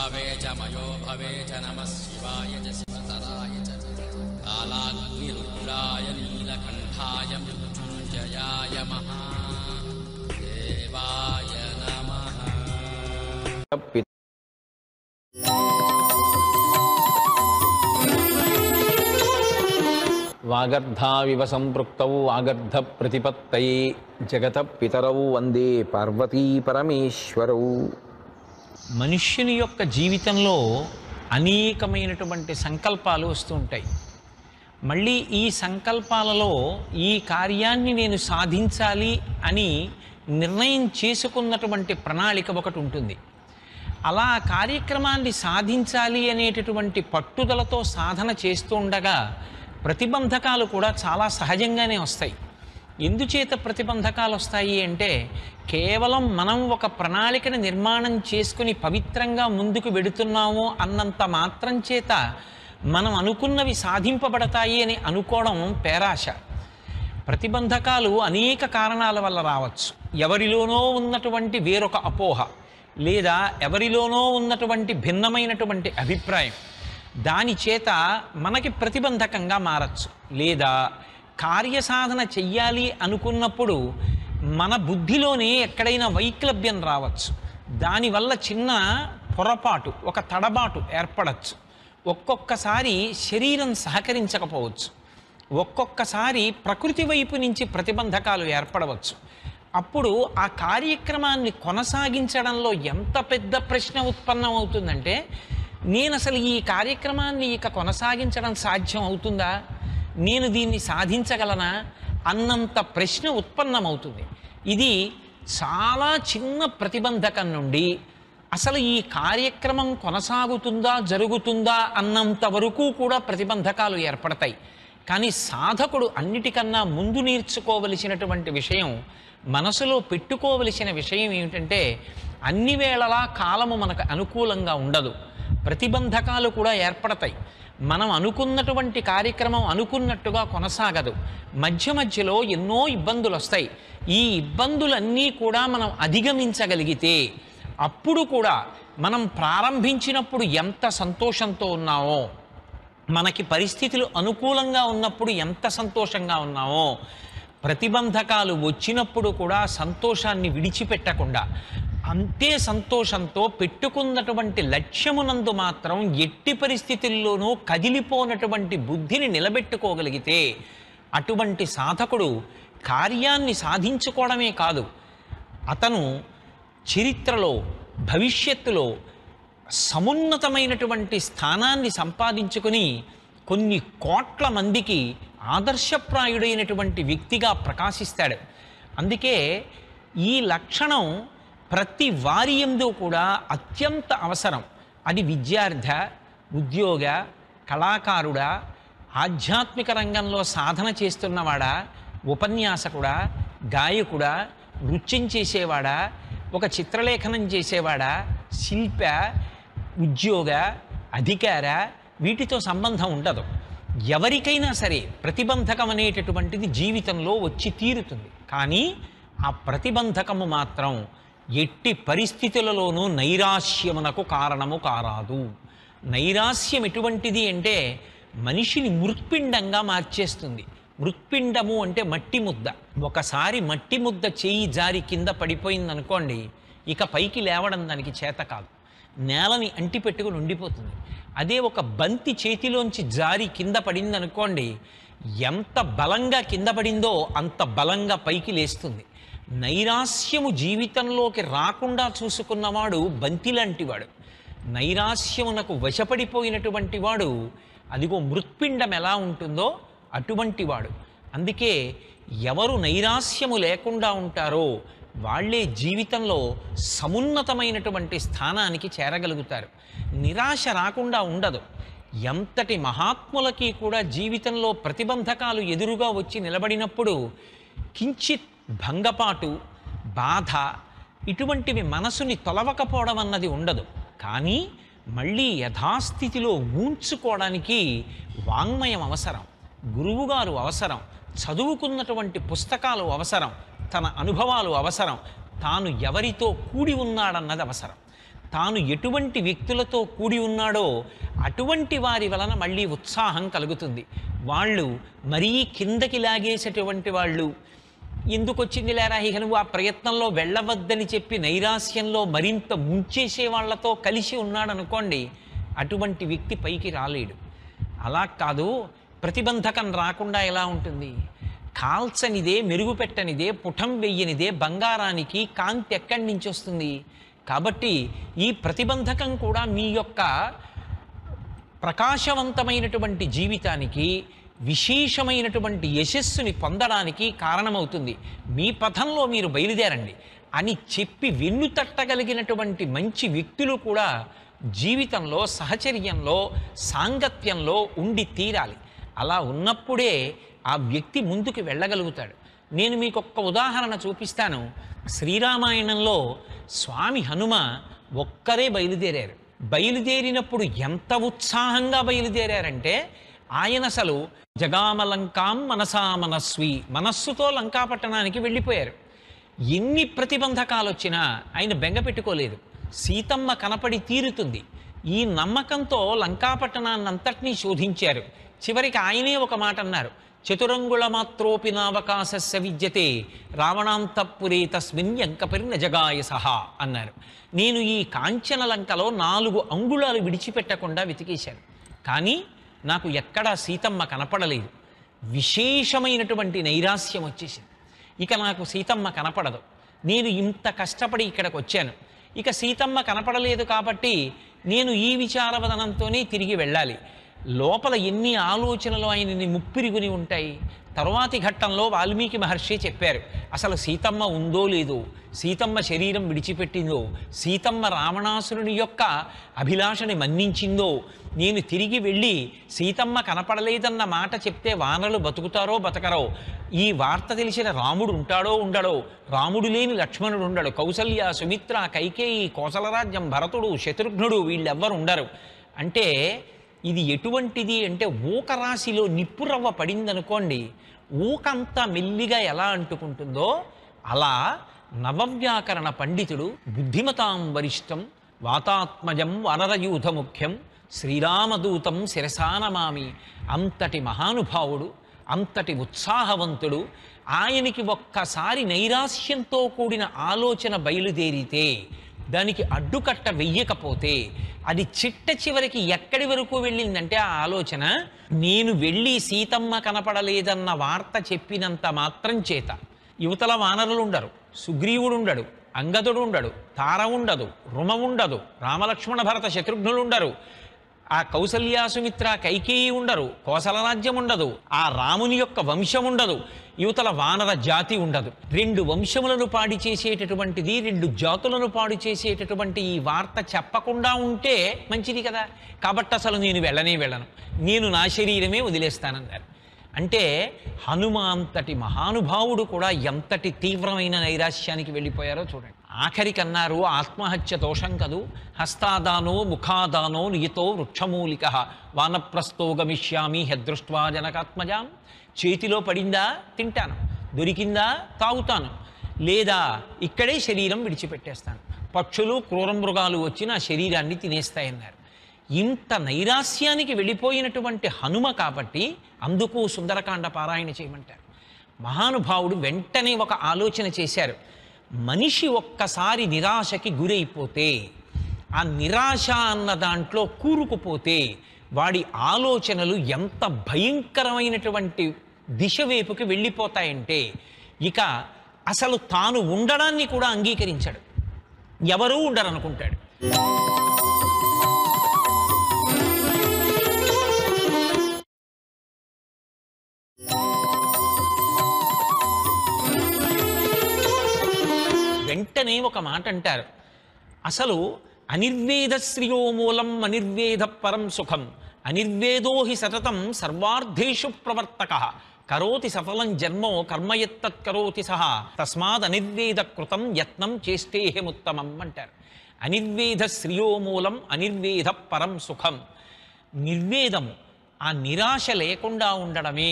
भवे च मयो भवे च नमः शिवाय च शिवतराय च कालाग्निरुद्राय नीलकण्ठाय मृत्युञ्जयाय महादेवाय नमः పి- వాగర్ధావివ సంపృక్తౌ వాగర్ధ ప్రతిపత్తయే జగత పితరౌ వందే పార్వతీ పరమేశ్వరౌ మనుష్యుని యొక్క జీవితంలో అనేకమైనటువంటి సంకల్పాలు వస్తూ ఉంటాయి మళ్ళీ ఈ సంకల్పాలలో ఈ కార్యాన్ని నేను సాధించాలి అని నిర్ణయం చేసుకున్నటువంటి ప్రణాళిక ఒకటి ఉంటుంది అలా ఆ కార్యక్రమాన్ని సాధించాలి అనేటటువంటి పట్టుదలతో సాధన చేస్తూ ఉండగా ప్రతిబంధకాలు కూడా చాలా సహజంగానే వస్తాయి ఎందుచేత ప్రతిబంధకాలు వస్తాయి అంటే కేవలం మనం ఒక ప్రణాళికను నిర్మాణం చేసుకుని పవిత్రంగా ముందుకు వెడుతున్నాము అన్నంత మాత్రం చేత మనం అనుకున్నవి సాధింపబడతాయి అని అనుకోవడం పేరాశ ప్రతిబంధకాలు అనేక కారణాల వల్ల రావచ్చు ఎవరిలోనో ఉన్నటువంటి వేరొక అపోహ లేదా ఎవరిలోనో ఉన్నటువంటి భిన్నమైనటువంటి అభిప్రాయం దాని చేత మనకి ప్రతిబంధకంగా మారచ్చు లేదా కార్యసాధన చెయ్యాలి అనుకున్నప్పుడు మన బుద్ధిలోనే ఎక్కడైనా వైక్లభ్యం రావచ్చు దానివల్ల చిన్న పొరపాటు ఒక తడబాటు ఏర్పడచ్చు ఒక్కొక్కసారి శరీరం సహకరించకపోవచ్చు ఒక్కొక్కసారి ప్రకృతి వైపు నుంచి ప్రతిబంధకాలు ఏర్పడవచ్చు అప్పుడు ఆ కార్యక్రమాన్ని కొనసాగించడంలో ఎంత పెద్ద ప్రశ్న ఉత్పన్నం అవుతుందంటే నేను అసలు ఈ కార్యక్రమాన్ని ఇక కొనసాగించడం సాధ్యం అవుతుందా నేను దీన్ని సాధించగలనా అన్నంత ప్రశ్న ఉత్పన్నమవుతుంది ఇది చాలా చిన్న ప్రతిబంధకం నుండి అసలు ఈ కార్యక్రమం కొనసాగుతుందా జరుగుతుందా అన్నంత వరకు కూడా ప్రతిబంధకాలు ఏర్పడతాయి కానీ సాధకుడు అన్నిటికన్నా ముందు నేర్చుకోవలసినటువంటి విషయం మనసులో పెట్టుకోవలసిన విషయం ఏమిటంటే అన్ని వేళలా కాలము మనకు అనుకూలంగా ఉండదు ప్రతిబంధకాలు కూడా ఏర్పడతాయి మనం అనుకున్నటువంటి కార్యక్రమం అనుకున్నట్టుగా కొనసాగదు మధ్య మధ్యలో ఎన్నో ఇబ్బందులు వస్తాయి ఈ ఇబ్బందులన్నీ కూడా మనం అధిగమించగలిగితే అప్పుడు కూడా మనం ప్రారంభించినప్పుడు ఎంత సంతోషంతో ఉన్నామో మనకి పరిస్థితులు అనుకూలంగా ఉన్నప్పుడు ఎంత సంతోషంగా ఉన్నామో ప్రతిబంధకాలు వచ్చినప్పుడు కూడా సంతోషాన్ని విడిచిపెట్టకుండా అంతే సంతోషంతో పెట్టుకున్నటువంటి లక్ష్యమునందు మాత్రం ఎట్టి పరిస్థితుల్లోనూ కదిలిపోనటువంటి బుద్ధిని నిలబెట్టుకోగలిగితే అటువంటి సాధకుడు కార్యాన్ని సాధించుకోవడమే కాదు అతను చరిత్రలో భవిష్యత్తులో సమున్నతమైనటువంటి స్థానాన్ని సంపాదించుకుని కొన్ని కోట్ల మందికి ఆదర్శప్రాయుడైనటువంటి వ్యక్తిగా ప్రకాశిస్తాడు అందుకే ఈ లక్షణం ప్రతి వారి ఎందు కూడా అత్యంత అవసరం అది విద్యార్థ ఉద్యోగ కళాకారుడా ఆధ్యాత్మిక రంగంలో సాధన చేస్తున్నవాడా ఉపన్యాసకుడా గాయకుడా నృత్యం చేసేవాడా ఒక చిత్రలేఖనం చేసేవాడా శిల్ప ఉద్యోగ అధికార వీటితో సంబంధం ఉండదు ఎవరికైనా సరే ప్రతిబంధకం అనేటటువంటిది జీవితంలో వచ్చి తీరుతుంది కానీ ఆ ప్రతిబంధకము మాత్రం ఎట్టి పరిస్థితులలోనూ నైరాశ్యమునకు కారణము కారాదు నైరాస్యం ఎటువంటిది అంటే మనిషిని మృత్పిండంగా మార్చేస్తుంది మృత్పిండము అంటే మట్టి ముద్ద ఒకసారి మట్టి ముద్ద చేయి జారి కింద పడిపోయిందనుకోండి ఇక పైకి లేవడం దానికి చేత కాదు నేలని అంటి పెట్టుకుని ఉండిపోతుంది అదే ఒక బంతి చేతిలోంచి జారి కింద పడిందనుకోండి ఎంత బలంగా కింద పడిందో అంత బలంగా పైకి లేస్తుంది నైరాస్యము జీవితంలోకి రాకుండా చూసుకున్నవాడు బంతి లాంటివాడు నైరాస్యమునకు వశపడిపోయినటువంటి వాడు అదిగో మృత్పిండం ఎలా ఉంటుందో అటువంటి వాడు అందుకే ఎవరు నైరాస్యము లేకుండా ఉంటారో వాళ్ళే జీవితంలో సమున్నతమైనటువంటి స్థానానికి చేరగలుగుతారు నిరాశ రాకుండా ఉండదు ఎంతటి మహాత్ములకి కూడా జీవితంలో ప్రతిబంధకాలు ఎదురుగా వచ్చి నిలబడినప్పుడు కించిత్ భంగపాటు బాధ ఇటువంటివి మనసుని తొలవకపోవడం అన్నది ఉండదు కానీ మళ్ళీ యథాస్థితిలో ఊంచుకోవడానికి వాంగ్మయం అవసరం గురువుగారు అవసరం చదువుకున్నటువంటి పుస్తకాలు అవసరం తన అనుభవాలు అవసరం తాను ఎవరితో కూడి ఉన్నాడన్నది అవసరం తాను ఎటువంటి వ్యక్తులతో కూడి ఉన్నాడో అటువంటి వారి వలన మళ్ళీ ఉత్సాహం కలుగుతుంది వాళ్ళు మరీ కిందకి లాగేసేటువంటి వాళ్ళు ఎందుకు వచ్చింది లేరా ఇక నువ్వు ఆ ప్రయత్నంలో వెళ్ళవద్దని చెప్పి నైరాస్యంలో మరింత ముంచేసే వాళ్ళతో కలిసి ఉన్నాడనుకోండి అటువంటి వ్యక్తి పైకి రాలేడు అలా కాదు ప్రతిబంధకం రాకుండా ఎలా ఉంటుంది కాల్చనిదే మెరుగుపెట్టనిదే పుటం వెయ్యనిదే బంగారానికి కాంతి ఎక్కడి నుంచి వస్తుంది కాబట్టి ఈ ప్రతిబంధకం కూడా మీ యొక్క ప్రకాశవంతమైనటువంటి జీవితానికి విశేషమైనటువంటి యశస్సుని పొందడానికి కారణమవుతుంది మీ పథంలో మీరు బయలుదేరండి అని చెప్పి వెన్ను తట్టగలిగినటువంటి మంచి వ్యక్తులు కూడా జీవితంలో సహచర్యంలో సాంగత్యంలో ఉండి తీరాలి అలా ఉన్నప్పుడే ఆ వ్యక్తి ముందుకు వెళ్ళగలుగుతాడు నేను మీకు ఒక్క ఉదాహరణ చూపిస్తాను శ్రీరామాయణంలో స్వామి హనుమ ఒక్కరే బయలుదేరారు బయలుదేరినప్పుడు ఎంత ఉత్సాహంగా బయలుదేరారంటే ఆయన అసలు జగామలంకాం మనసా మనస్వి మనస్సుతో లంకాపట్టణానికి వెళ్ళిపోయారు ఎన్ని ప్రతిబంధకాలు వచ్చినా ఆయన బెంగ పెట్టుకోలేదు సీతమ్మ కనపడి తీరుతుంది ఈ నమ్మకంతో లంకాపట్టణాన్నంతటినీ శోధించారు చివరికి ఆయనే ఒక మాట అన్నారు చతురంగుళ మాత్రోపి నావకాశస్య విద్యతే రావణాంతపురే తస్మిన్ ఎంకపరిన జగాయ సహా అన్నారు నేను ఈ కాంచన లంకలో నాలుగు అంగుళాలు విడిచిపెట్టకుండా వెతికేశాను కానీ నాకు ఎక్కడా సీతమ్మ కనపడలేదు విశేషమైనటువంటి నైరాస్యం వచ్చేసింది ఇక నాకు సీతమ్మ కనపడదు నేను ఇంత కష్టపడి ఇక్కడికి వచ్చాను ఇక సీతమ్మ కనపడలేదు కాబట్టి నేను ఈ విచారవదనంతోనే తిరిగి వెళ్ళాలి లోపల ఎన్ని ఆలోచనలు ఆయనని ముప్పిరిగుని ఉంటాయి తరువాతి ఘట్టంలో వాల్మీకి మహర్షి చెప్పారు అసలు సీతమ్మ ఉందో లేదో సీతమ్మ శరీరం విడిచిపెట్టిందో సీతమ్మ రావణాసురుని యొక్క అభిలాషని మన్నించిందో నేను తిరిగి వెళ్ళి సీతమ్మ కనపడలేదన్న మాట చెప్తే వానలు బతుకుతారో బతకరో ఈ వార్త తెలిసిన రాముడు ఉంటాడో ఉండడో రాముడు లేని లక్ష్మణుడు ఉండడు కౌసల్య సుమిత్ర కైకేయి కోసలరాజ్యం భరతుడు శత్రుఘ్నుడు వీళ్ళెవ్వరు ఉండరు అంటే ఇది ఎటువంటిది అంటే ఊక రాశిలో నిప్పురవ్వ పడిందనుకోండి ఊకంతా మెల్లిగా ఎలా అంటుకుంటుందో అలా నవవ్యాకరణ పండితుడు బుద్ధిమతాం వరిష్టం వాతాత్మజం వనరయూథ ముఖ్యం శ్రీరామదూతం శిరసానమామి అంతటి మహానుభావుడు అంతటి ఉత్సాహవంతుడు ఆయనకి ఒక్కసారి నైరాస్యంతో కూడిన ఆలోచన బయలుదేరితే దానికి అడ్డుకట్ట వెయ్యకపోతే అది చిట్ట చివరికి ఎక్కడి వరకు వెళ్ళిందంటే ఆ ఆలోచన నేను వెళ్ళి సీతమ్మ కనపడలేదన్న వార్త చెప్పినంత మాత్రం చేత యువతల వానరులు ఉండరు సుగ్రీవుడు ఉండడు అంగదుడు ఉండడు తార ఉండదు రుమ ఉండదు రామలక్ష్మణ భరత శత్రుఘ్నులు ఉండరు ఆ కౌసల్య సుమిత్ర కైకేయి ఉండరు కోసల రాజ్యం ఉండదు ఆ రాముని యొక్క వంశం ఉండదు యువతల వానర జాతి ఉండదు రెండు వంశములను పాడి చేసేటటువంటిది రెండు జాతులను పాడు చేసేటటువంటి ఈ వార్త చెప్పకుండా ఉంటే మంచిది కదా కాబట్టి అసలు నేను వెళ్ళనే వెళ్ళను నేను నా శరీరమే వదిలేస్తానన్నారు అంటే హనుమాంతటి మహానుభావుడు కూడా ఎంతటి తీవ్రమైన నైరాశ్యానికి వెళ్ళిపోయారో చూడండి ఆఖరికన్నారు ఆత్మహత్య దోషం కదూ హస్తాదానో ముఖాదానో నియతో వృక్షమూలిక వానప్రస్థో గమిష్యామి హెదృష్ట్వా జనకాత్మజాం చేతిలో పడిందా తింటాను దొరికిందా తాగుతాను లేదా ఇక్కడే శరీరం విడిచిపెట్టేస్తాను పక్షులు క్రూర మృగాలు వచ్చి నా శరీరాన్ని తినేస్తాయన్నారు ఇంత నైరాస్యానికి వెళ్ళిపోయినటువంటి హనుమ కాబట్టి అందుకు సుందరకాండ పారాయణ చేయమంటారు మహానుభావుడు వెంటనే ఒక ఆలోచన చేశారు మనిషి ఒక్కసారి నిరాశకి గురైపోతే ఆ నిరాశ అన్న దాంట్లో కూరుకుపోతే వాడి ఆలోచనలు ఎంత భయంకరమైనటువంటి దిశ వైపుకి వెళ్ళిపోతాయంటే ఇక అసలు తాను ఉండడాన్ని కూడా అంగీకరించాడు ఎవరూ ఉండరనుకుంటాడు వెంటనే ఒక మాట అంటారు అసలు అనిర్వేద శ్రియో మూలం అనిర్వేద పరం సుఖం అనిర్వేదో హి సతతం సర్వార్థేషు ప్రవర్తక కరోతి సఫలం జన్మో కర్మయత్తత్ కరోతి సహా తస్మాద్ అనిర్వేద కృతం యత్నం చేష్టేహముత్తమం అంటారు అనిర్వేద శ్రియో మూలం అనిర్వేద పరం సుఖం నిర్వేదము ఆ నిరాశ లేకుండా ఉండడమే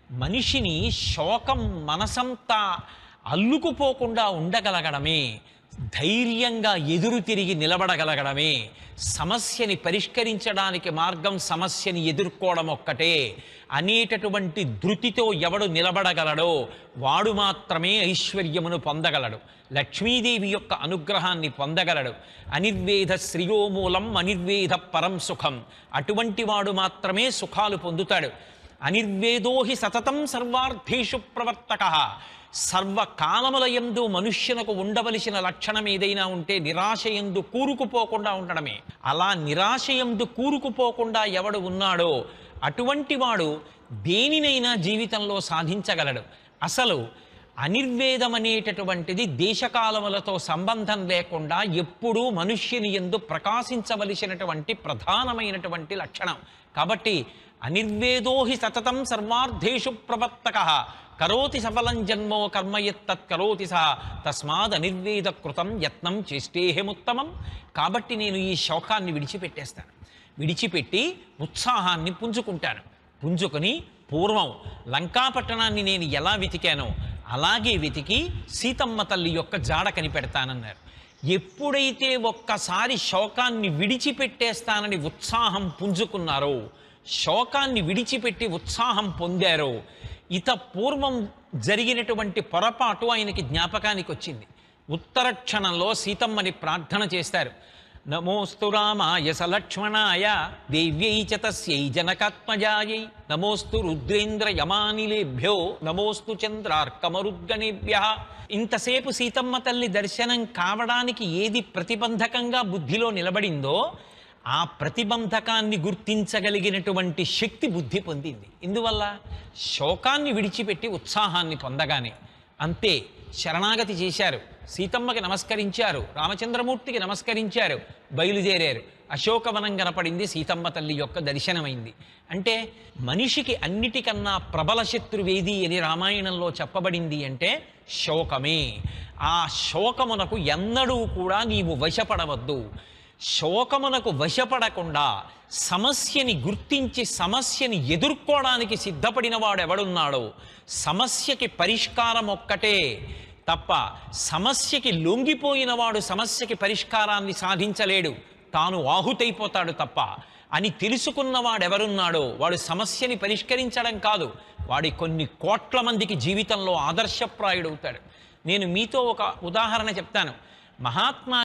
మనిషిని శోకం మనసంతా అల్లుకుపోకుండా ఉండగలగడమే ధైర్యంగా ఎదురు తిరిగి నిలబడగలగడమే సమస్యని పరిష్కరించడానికి మార్గం సమస్యని ఎదుర్కోవడం ఒక్కటే అనేటటువంటి ధృతితో ఎవడు నిలబడగలడో వాడు మాత్రమే ఐశ్వర్యమును పొందగలడు లక్ష్మీదేవి యొక్క అనుగ్రహాన్ని పొందగలడు అనిర్వేద శ్రియోమూలం అనిర్వేద పరం సుఖం అటువంటి వాడు మాత్రమే సుఖాలు పొందుతాడు అనిర్వేదో హి సతతం సర్వార్థేషు ప్రవర్తక సర్వకాలముల యందు మనుష్యునకు ఉండవలసిన లక్షణం ఏదైనా ఉంటే నిరాశయందు కూరుకుపోకుండా ఉండడమే అలా నిరాశయందు కూరుకుపోకుండా ఎవడు ఉన్నాడో అటువంటి వాడు దేనినైనా జీవితంలో సాధించగలడు అసలు అనిర్వేదం అనేటటువంటిది దేశకాలములతో సంబంధం లేకుండా ఎప్పుడూ మనుష్యుని ఎందు ప్రకాశించవలసినటువంటి ప్రధానమైనటువంటి లక్షణం కాబట్టి అనిర్వేదో హి సతతం సర్వార్థేషు ప్రవర్తక కరోతి సఫలం జన్మో కర్మయత్తత్ కరోతి సహ తస్మాద్ అనిర్వేద కృతం యత్నం చేష్టేహముత్తమం కాబట్టి నేను ఈ శోకాన్ని విడిచిపెట్టేస్తాను విడిచిపెట్టి ఉత్సాహాన్ని పుంజుకుంటాను పుంజుకొని పూర్వం లంకాపట్టణాన్ని నేను ఎలా వెతికానో అలాగే వెతికి సీతమ్మ తల్లి యొక్క జాడ కనిపెడతానన్నారు ఎప్పుడైతే ఒక్కసారి శోకాన్ని విడిచిపెట్టేస్తానని ఉత్సాహం పుంజుకున్నారో శోకాన్ని విడిచిపెట్టి ఉత్సాహం పొందారో ఇత పూర్వం జరిగినటువంటి పొరపాటు ఆయనకి జ్ఞాపకానికి వచ్చింది ఉత్తర క్షణంలో సీతమ్మని ప్రార్థన చేస్తారు నమోస్తు రామాయ సలక్ష్మణాయ దేవ్యై చ తస్యై జనకాత్మజాయై నమోస్తు రుద్రేంద్ర యమానిలేభ్యో నమోస్తు చంద్రార్కమరుద్గణేభ్య ఇంతసేపు సీతమ్మ తల్లి దర్శనం కావడానికి ఏది ప్రతిబంధకంగా బుద్ధిలో నిలబడిందో ఆ ప్రతిబంధకాన్ని గుర్తించగలిగినటువంటి శక్తి బుద్ధి పొందింది ఇందువల్ల శోకాన్ని విడిచిపెట్టి ఉత్సాహాన్ని పొందగానే అంతే శరణాగతి చేశారు సీతమ్మకి నమస్కరించారు రామచంద్రమూర్తికి నమస్కరించారు బయలుదేరారు అశోకవనం కనపడింది సీతమ్మ తల్లి యొక్క దర్శనమైంది అంటే మనిషికి అన్నిటికన్నా ప్రబల శత్రువేది అని రామాయణంలో చెప్పబడింది అంటే శోకమే ఆ శోకమునకు ఎన్నడూ కూడా నీవు వశపడవద్దు శోకమునకు వశపడకుండా సమస్యని గుర్తించి సమస్యని ఎదుర్కోవడానికి సిద్ధపడిన వాడు ఎవడున్నాడో సమస్యకి పరిష్కారం ఒక్కటే తప్ప సమస్యకి లొంగిపోయిన వాడు సమస్యకి పరిష్కారాన్ని సాధించలేడు తాను ఆహుతైపోతాడు తప్ప అని తెలుసుకున్నవాడెవరున్నాడో వాడు సమస్యని పరిష్కరించడం కాదు వాడి కొన్ని కోట్ల మందికి జీవితంలో ఆదర్శప్రాయుడవుతాడు నేను మీతో ఒక ఉదాహరణ చెప్తాను మహాత్మా